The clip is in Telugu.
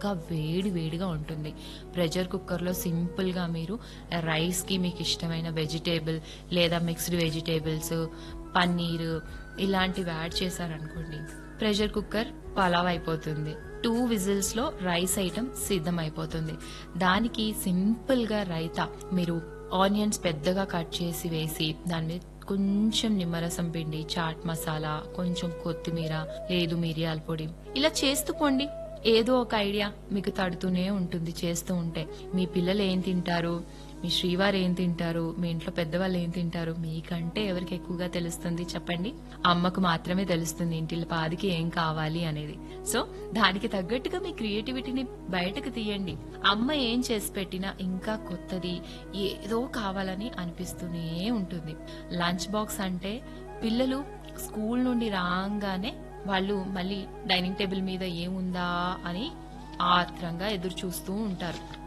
ఇంకా వేడి వేడిగా ఉంటుంది ప్రెషర్ కుక్కర్లో సింపుల్గా మీరు రైస్కి మీకు ఇష్టమైన వెజిటేబుల్ లేదా మిక్స్డ్ వెజిటేబుల్స్ పన్నీర్ ఇలాంటివి యాడ్ చేశారనుకోండి ప్రెషర్ కుక్కర్ పలావ్ అయిపోతుంది టూ విజిల్స్ లో రైస్ ఐటమ్ సిద్ధం అయిపోతుంది దానికి సింపుల్ గా రైతా మీరు ఆనియన్స్ పెద్దగా కట్ చేసి వేసి దాని మీద కొంచెం నిమ్మరసం పిండి చాట్ మసాలా కొంచెం కొత్తిమీర లేదు మిరియాల పొడి ఇలా చేస్తూ పోండి ఏదో ఒక ఐడియా మీకు తడుతూనే ఉంటుంది చేస్తూ ఉంటే మీ పిల్లలు ఏం తింటారు మీ శ్రీవారు ఏం తింటారు మీ ఇంట్లో పెద్దవాళ్ళు ఏం తింటారు మీకంటే ఎవరికి ఎక్కువగా తెలుస్తుంది చెప్పండి అమ్మకు మాత్రమే తెలుస్తుంది ఇంటిలో పాదికి ఏం కావాలి అనేది సో దానికి తగ్గట్టుగా మీ క్రియేటివిటీని బయటకు తీయండి అమ్మ ఏం చేసి పెట్టినా ఇంకా కొత్తది ఏదో కావాలని అనిపిస్తూనే ఉంటుంది లంచ్ బాక్స్ అంటే పిల్లలు స్కూల్ నుండి రాగానే వాళ్ళు మళ్ళీ డైనింగ్ టేబుల్ మీద ఏముందా అని ఆత్రంగా ఎదురు చూస్తూ ఉంటారు